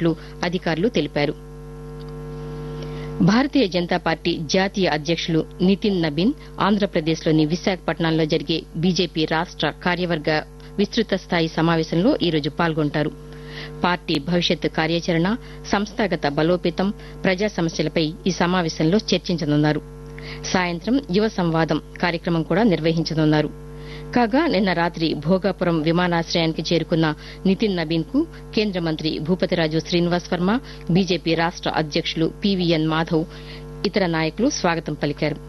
చేపట్టినట్లు అధికారులు తెలిపారు భారతీయ జనతా పార్టీ జాతీయ అధ్యకులు నితిన్ నబీన్ ఆంధ్రప్రదేశ్లోని విశాఖపట్నంలో జరిగే బీజేపీ రాష్ట కార్యవర్గ విస్తృత స్థాయి సమావేశంలో ఈరోజు పాల్గొంటారు పార్టీ భవిష్యత్ కార్యాచరణ సంస్థాగత బలోపేతం ప్రజా సమస్యలపై ఈ సమావేశంలో చర్చించనున్నారు సాయంత్రం యువ సంవాదం కార్యక్రమం కూడా నిర్వహించనున్నారు కాగా నిన్న రాత్రి భోగాపురం విమానాశ్రయానికి చేరుకున్న నితిన్ నబీన్ కు కేంద్ర మంత్రి భూపతిరాజు శ్రీనివాస్ వర్మ బీజేపీ రాష్ట అధ్యకులు పీవీఎన్ మాధవ్ ఇతర నాయకులు స్వాగతం పలికారు